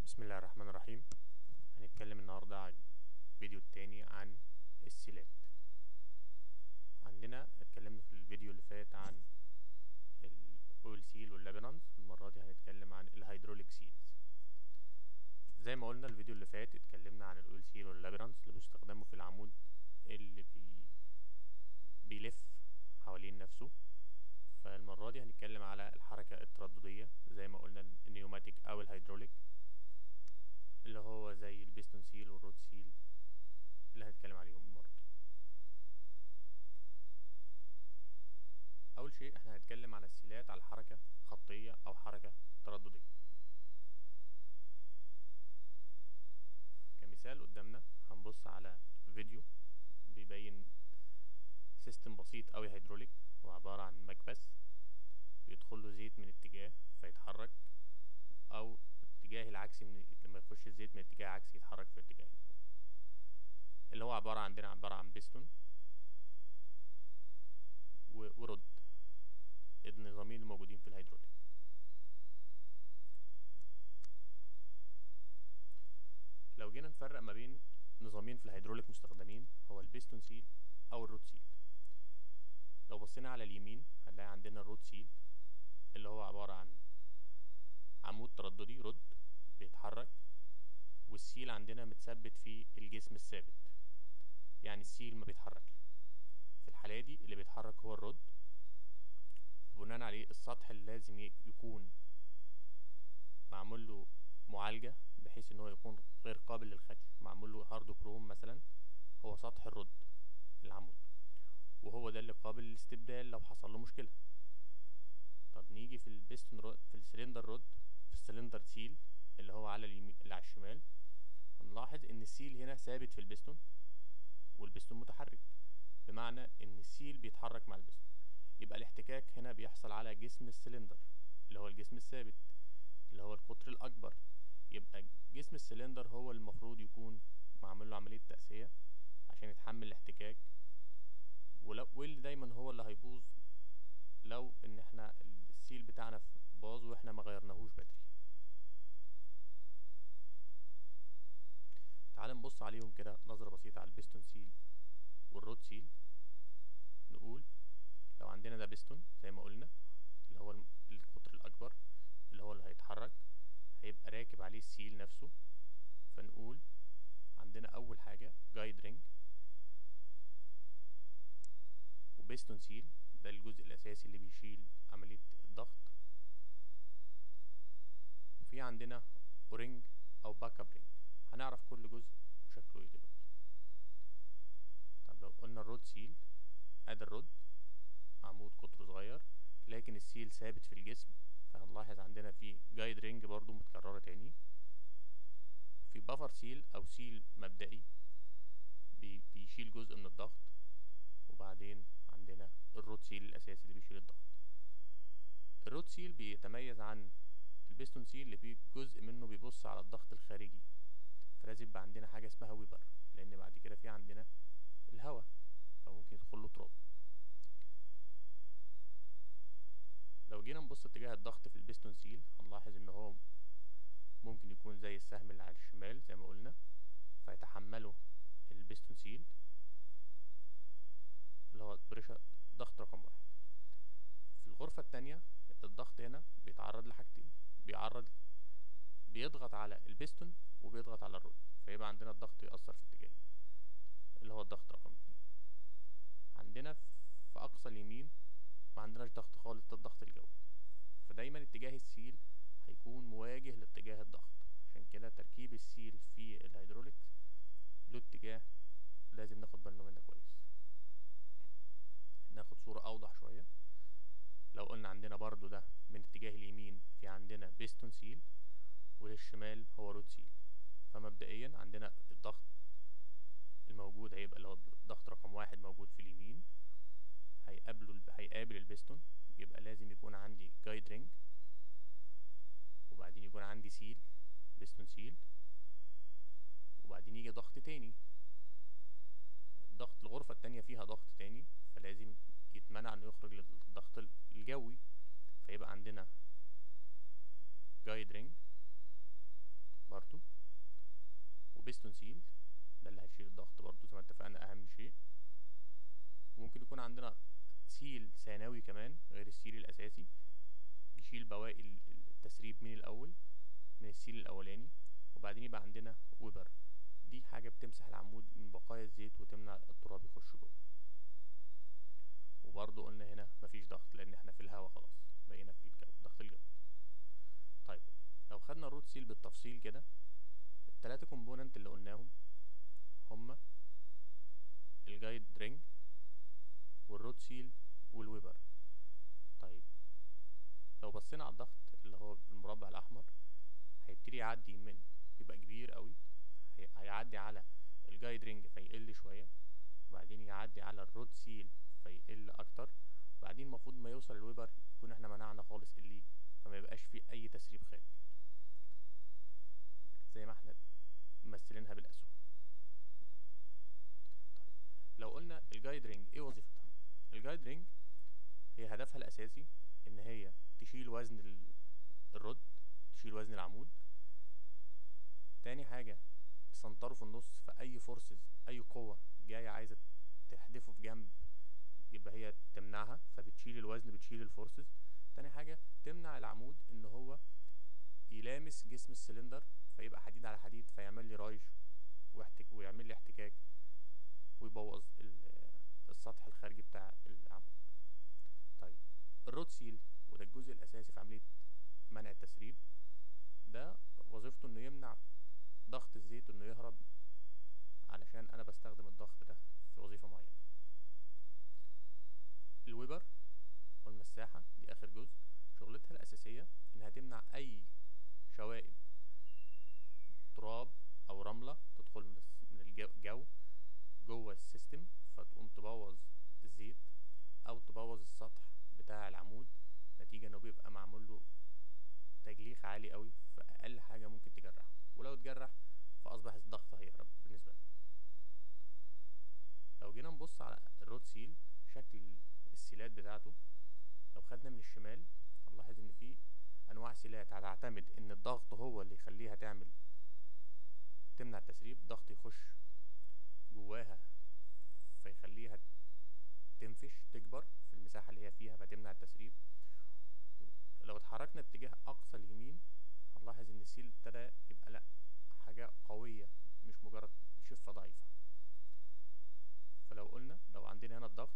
بسم الله الرحمن الرحيم هنتكلم النهاردة عن الفيديو التاني عن السيلات عندنا اتكلمنا في الفيديو اللي فات عن الاويل سيل واللابرانس المرة دي هنتكلم عن الهيدروليك سيلز زي ما قلنا الفيديو اللي فات اتكلمنا عن الاويل سيل واللابرانس اللي بيستخدموا في العمود اللي بي بيلف حوالين نفسه فالمرة دي هنتكلم على الحركة الترددية زي ما قلنا النيوماتيك أو الهيدروليك اللي هو زي البيستون سيل والرود سيل اللي هنتكلم عليهم المرة دي أول شيء احنا هنتكلم عن السيلات على حركة خطية أو حركة ترددية كمثال قدامنا هنبص على فيديو بيبين سيستم بسيط أوي هيدروليك هو عبارة عن مكبس بيدخل له زيت من اتجاه فيتحرك أو الاتجاه العكسي من لما يخش الزيت من اتجاه عكسي يتحرك في اتجاه اللي هو عبارة عندنا عبارة عن بيستون ورد النظامين الموجودين في الهيدروليك لو جينا نفرق ما بين نظامين في الهيدروليك مستخدمين هو البيستون سيل او الرود سيل لو بصينا على اليمين هنلاقي عندنا الرود سيل اللي هو عبارة عن عمود ترددي رد بيتحرك والسيل عندنا متثبت في الجسم الثابت يعني السيل ما بيتحركش في الحالة دي اللي بيتحرك هو الرد فبناء عليه السطح اللي لازم يكون معمول له معالجة بحيث ان هو يكون غير قابل للخدش معمول له هارد كروم مثلا هو سطح الرد العمود وهو ده اللي قابل للاستبدال لو حصل له مشكلة طب نيجي في البيستون رود في السلندر رود في السلندر سيل اللي هو على اليمين اللي على الشمال هنلاحظ ان السيل هنا ثابت في البيستون والبيستون متحرك بمعنى ان السيل بيتحرك مع البيستون يبقى الاحتكاك هنا بيحصل على جسم السلندر اللي هو الجسم الثابت اللي هو القطر الاكبر يبقى جسم السلندر هو المفروض يكون معمول له عمليه تقسيه عشان يتحمل الاحتكاك ولو واللي دايما هو اللي هيبوظ لو ان احنا السيل بتاعنا باظ واحنا ما غيرناهوش بدري تعال نبص عليهم كده نظرة بسيطة على البيستون سيل والرود سيل نقول لو عندنا ده بيستون زي ما قلنا اللي هو القطر الأكبر اللي هو اللي هيتحرك هيبقى راكب عليه السيل نفسه فنقول عندنا أول حاجة جايد رينج وبيستون سيل ده الجزء الأساسي اللي بيشيل عملية الضغط وفي عندنا أورينج أو باك اب رينج هنعرف كل جزء وشكله ايه دلوقتي طب لو قلنا الرود سيل ادي الرود عمود قطره صغير لكن السيل ثابت في الجسم فهنلاحظ عندنا في جايد رينج برضو متكررة تاني في بافر سيل او سيل مبدئي بي بيشيل جزء من الضغط وبعدين عندنا الرود سيل الاساسي اللي بيشيل الضغط الرود سيل بيتميز عن البيستون سيل اللي فيه جزء منه بيبص على الضغط الخارجي فلازم يبقى عندنا حاجة اسمها ويبر لأن بعد كده في عندنا الهواء فممكن يدخل له تراب لو جينا نبص اتجاه الضغط في البيستون سيل هنلاحظ ان هو ممكن يكون زي السهم اللي على الشمال زي ما قلنا فيتحمله البيستون سيل اللي هو بريشر ضغط رقم واحد في الغرفة التانية الضغط هنا بيتعرض لحاجتين بيعرض بيضغط على البيستون وبيضغط على الرود فيبقى عندنا الضغط يأثر في اتجاهين اللي هو الضغط رقم اتنين عندنا في أقصى اليمين ما عندناش ضغط خالص ده الضغط الجوي فدايما اتجاه السيل هيكون مواجه لاتجاه الضغط عشان كده تركيب السيل في الهيدروليك له اتجاه لازم ناخد بالنا منه كويس ناخد صورة أوضح شوية لو قلنا عندنا برضو ده من اتجاه اليمين في عندنا بيستون سيل وللشمال هو رود سيل فمبدئيا عندنا الضغط الموجود هيبقى اللي هو الضغط رقم واحد موجود في اليمين هيقابله هيقابل البيستون يبقى لازم يكون عندي جايد رينج وبعدين يكون عندي سيل بيستون سيل وبعدين يجي ضغط تاني الضغط الغرفة التانية فيها ضغط تاني فلازم يتمنع انه يخرج للضغط الجوي فيبقى عندنا جايد رينج برضو بيستون سيل ده اللي هيشيل الضغط برضو زي ما اتفقنا اهم شيء وممكن يكون عندنا سيل ثانوي كمان غير السيل الاساسي بيشيل بواقي ال- ال- التسريب من الاول من السيل الاولاني وبعدين يبقى عندنا ويبر دي حاجة بتمسح العمود من بقايا الزيت وتمنع التراب يخش جوه وبرضو قلنا هنا مفيش ضغط لان احنا في الهوا خلاص بقينا في الجو الضغط الجوي طيب لو خدنا الروت سيل بالتفصيل كده التلاتة كومبوننت اللي قلناهم هما الجايد رينج والروت سيل والويبر طيب لو بصينا على الضغط اللي هو المربع الاحمر هيبتدي يعدي من بيبقى كبير قوي هي- هيعدي على الجايد رينج فيقل شويه وبعدين يعدي على الرود سيل فيقل اكتر وبعدين المفروض ما يوصل الويبر يكون احنا منعنا خالص الليك فما يبقاش فيه اي تسريب خارج زي ما احنا ممثلينها بالاسهم طيب لو قلنا الجايد رينج ايه وظيفتها الجايد رينج هي هدفها الاساسي ان هي تشيل وزن ال- الرد تشيل وزن العمود تاني حاجة تسنطره في النص في اي فورسز اي قوة جاية عايزة تحدفه في جنب يبقى هي تمنعها فبتشيل الوزن بتشيل الفورسز تاني حاجة تمنع العمود ان هو يلامس جسم السلندر فيبقى حديد على حديد فيعمل لي رايج واحتك ويعمل لي احتكاك ويبوظ ال- السطح الخارجي بتاع العمود طيب الرود سيل وده الجزء الاساسي في عملية منع التسريب ده وظيفته انه يمنع ضغط الزيت انه يهرب علشان انا بستخدم الضغط ده في وظيفة معينة الويبر والمساحة دي اخر جزء شغلتها الاساسية انها تمنع اي شوائب تراب او رملة تدخل من الس- من الجو الجو جوه السيستم فتقوم تبوظ الزيت او تبوظ السطح بتاع العمود نتيجة انه بيبقى معمول له تجليخ عالي قوي فاقل حاجة ممكن تجرحه ولو اتجرح فاصبح الضغط هيهرب بالنسبة لنا لو جينا نبص على الرود سيل شكل السيلات بتاعته لو خدنا من الشمال هنلاحظ ان في انواع سيلات هتعتمد ان الضغط هو اللي يخليها تعمل تمنع التسريب الضغط يخش جواها فيخليها تنفش تكبر في المساحة اللي هي فيها فتمنع التسريب لو اتحركنا اتجاه اقصى اليمين هنلاحظ ان السيل ابتدى يبقى لا حاجة قوية مش مجرد شفة ضعيفة فلو قلنا لو عندنا هنا الضغط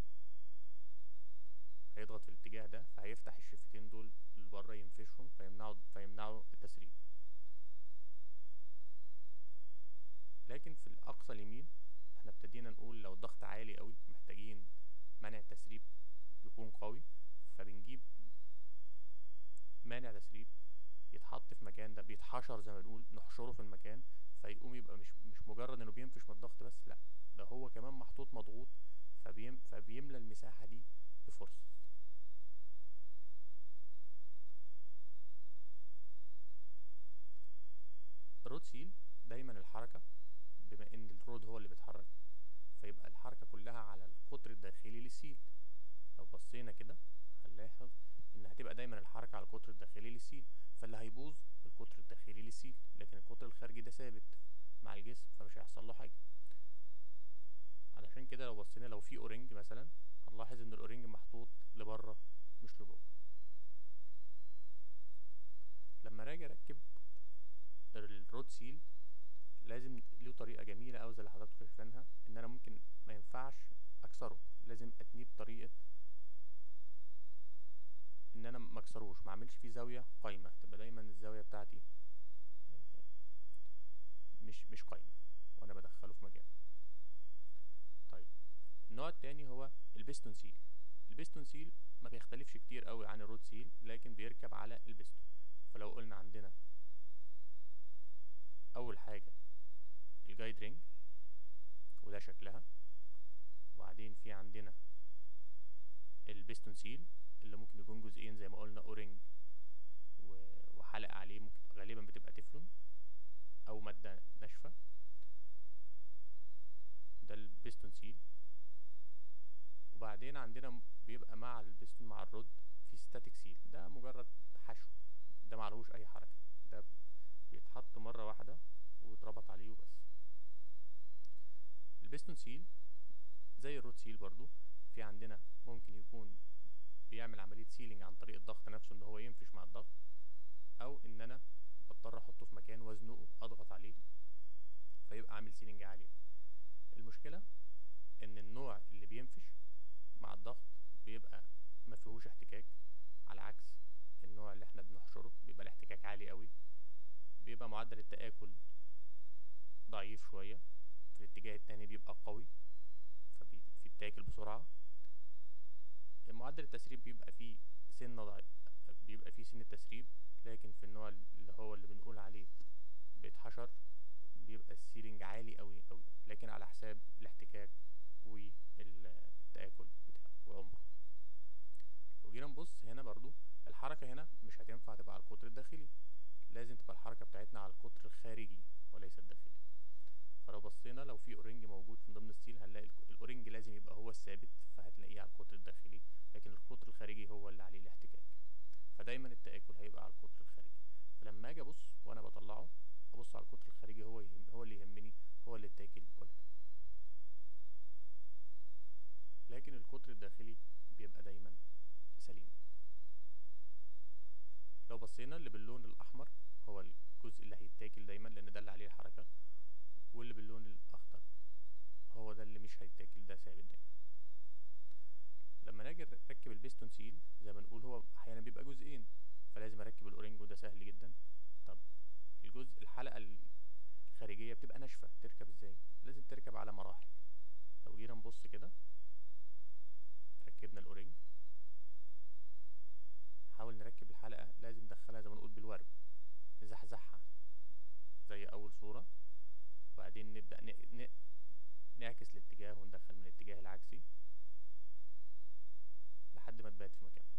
هيضغط في الاتجاه ده فهيفتح الشفتين دول اللي بره ينفشهم فيمنعوا فيمنعوا التسريب لكن في الاقصى اليمين احنا ابتدينا نقول لو الضغط عالي قوي محتاجين منع التسريب يكون قوي فبنجيب مانع تسريب يتحط في مكان ده بيتحشر زي ما بنقول نحشره في المكان فيقوم يبقى مش مش مجرد انه بينفش من الضغط بس لا ده هو كمان محطوط مضغوط فبيم فبيملى المساحة دي بفرص الرود سيل دايما الحركة بما ان الرود هو اللي بيتحرك فيبقى الحركة كلها على القطر الداخلي للسيل لو بصينا كده هنلاحظ ان هتبقى دايما الحركة على القطر الداخلي للسيل فاللي هيبوظ القطر الداخلي للسيل لكن القطر الخارجي ده ثابت مع الجسم فمش هيحصل له حاجة علشان كده لو بصينا لو في اورنج مثلا هنلاحظ ان الاورنج محطوط لبره مش لجوه لما راجع اركب الرود سيل لازم له طريقه جميله قوي زي اللي حضراتكم شايفينها ان انا ممكن ما ينفعش اكسره لازم اتنيه بطريقه ان انا ما اكسروش ما اعملش فيه زاويه قايمه تبقى دايما الزاويه بتاعتي آه، مش مش قايمه وانا بدخله في مكانه طيب النوع التاني هو البيستون سيل البيستون سيل ما بيختلفش كتير قوي عن الرود سيل لكن بيركب على البيستون فلو قلنا عندنا اول حاجه الجايد رينج وده شكلها وبعدين في عندنا البيستون سيل اللي ممكن يكون جزئين زي ما قلنا اورنج و- وحلقه عليه ممكن غالبا بتبقى تeflon او ماده ناشفه ده البيستون سيل وبعدين عندنا م- بيبقى مع البيستون مع الرود في ستاتيك سيل ده مجرد حشو ده معلهوش اي حركه ده بيتحط مره واحده و- واتربط عليه وبس البيستون سيل زي الروت سيل برضو في عندنا ممكن يكون بيعمل عملية سيلينج عن طريق الضغط نفسه ان هو ينفش مع الضغط او ان انا بضطر احطه في مكان وازنقه اضغط عليه فيبقى عامل سيلينج عالي المشكلة ان النوع اللي بينفش مع الضغط بيبقى ما فيهوش احتكاك على عكس النوع اللي احنا بنحشره بيبقى الاحتكاك عالي قوي بيبقى معدل التآكل ضعيف شوية في الاتجاه التاني بيبقى قوي فبيتاكل بسرعة معدل التسريب بيبقى فيه سنة ضعيف بيبقى فيه سنة تسريب لكن في النوع اللي هو اللي بنقول عليه بيتحشر بيبقى السيلينج عالي قوي قوي لكن على حساب الاحتكاك والتآكل بتاعه وعمره لو جينا نبص هنا برضو الحركة هنا مش هتنفع تبقى على القطر الداخلي لازم تبقى الحركة بتاعتنا على القطر الخارجي وليس الداخلي فلو بصينا لو في اورنج موجود من ضمن السيل هنلاقي الاورنج لازم يبقى هو الثابت فهتلاقيه على القطر الداخلي لكن القطر الخارجي هو اللي عليه الاحتكاك فدايما التآكل هيبقى على القطر الخارجي فلما اجي ابص وانا بطلعه ابص على القطر الخارجي هو يهم هو اللي يهمني هو اللي اتاكل ولا لا لكن القطر الداخلي بيبقى دايما سليم لو بصينا اللي باللون الاحمر هو الجزء اللي هيتاكل دايما لان ده اللي عليه الحركه واللي باللون الاخضر هو ده اللي مش هيتاكل ده ثابت دايما لما نيجي نركب البيستون سيل زي ما نقول هو احيانا بيبقى جزئين فلازم اركب الاورنج وده سهل جدا طب الجزء الحلقه الخارجيه بتبقى ناشفه تركب ازاي لازم تركب على مراحل لو جينا نبص كده ركبنا الاورنج نحاول نركب الحلقه لازم ندخلها زي ما نقول بالورب نزحزحها زي اول صوره وبعدين نبدا ن... ن... نعكس الاتجاه وندخل من الاتجاه العكسي لحد ما تبات في مكانها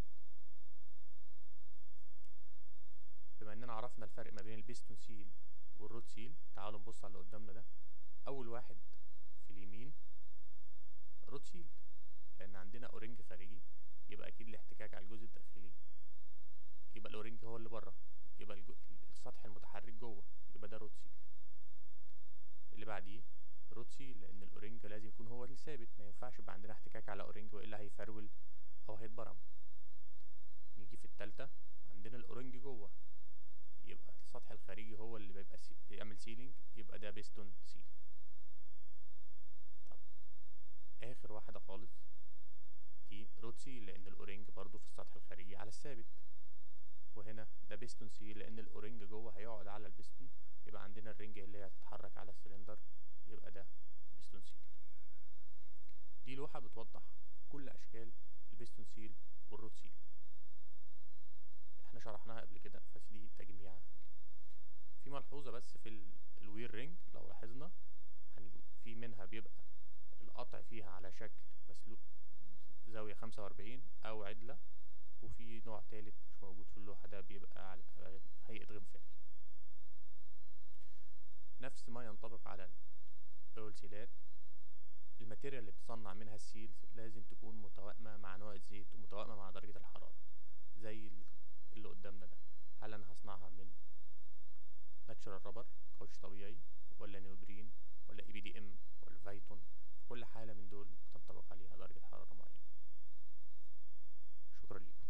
بما اننا عرفنا الفرق ما بين البيستون سيل والروت سيل تعالوا نبص على اللي قدامنا ده اول واحد في اليمين روت سيل لان عندنا اورنج خارجي يبقى اكيد الاحتكاك على الجزء الداخلي يبقى الاورنج هو اللي بره يبقى الجو... السطح المتحرك جوه يبقى ده روت سيل اللي بعديه روت سيل لان الاورنج لازم يكون هو الثابت ما ينفعش يبقى عندنا احتكاك على اورنج والا هيفرول او هيتبرم نيجي في التالتة عندنا الاورنج جوه يبقى السطح الخارجي هو اللي بيبقى سي... يعمل سيلينج يبقى ده بيستون سيل طب اخر واحدة خالص دي روت سيل لان الاورنج برضو في السطح الخارجي على الثابت وهنا ده بيستون سيل لان الاورنج جوه هيقعد على البيستون يبقى عندنا الرنج اللي هي هتتحرك على السلندر يبقى ده بيستون سيل دي لوحة بتوضح كل اشكال البيستون سيل والروت سيل احنا شرحناها قبل كده فدي تجميعة في ملحوظة بس في ال... الوير رينج لو لاحظنا هن... في منها بيبقى القطع فيها على شكل مسلوق زاوية خمسة وأربعين أو عدلة وفي نوع تالت مش موجود في اللوحة ده بيبقى على هيئة غنفاري نفس ما ينطبق على السيلات الماتيريال اللي بتصنع منها السيلز لازم تكون متوائمة مع نوع الزيت ومتوائمة مع درجة الحرارة زي اللي قدامنا ده هل أنا هصنعها من ناتشرال رابر كاوتش طبيعي ولا نيوبرين ولا اي بي دي ام ولا فايتون في كل حالة من دول بتنطبق عليها درجة حرارة معينة شكرا لكم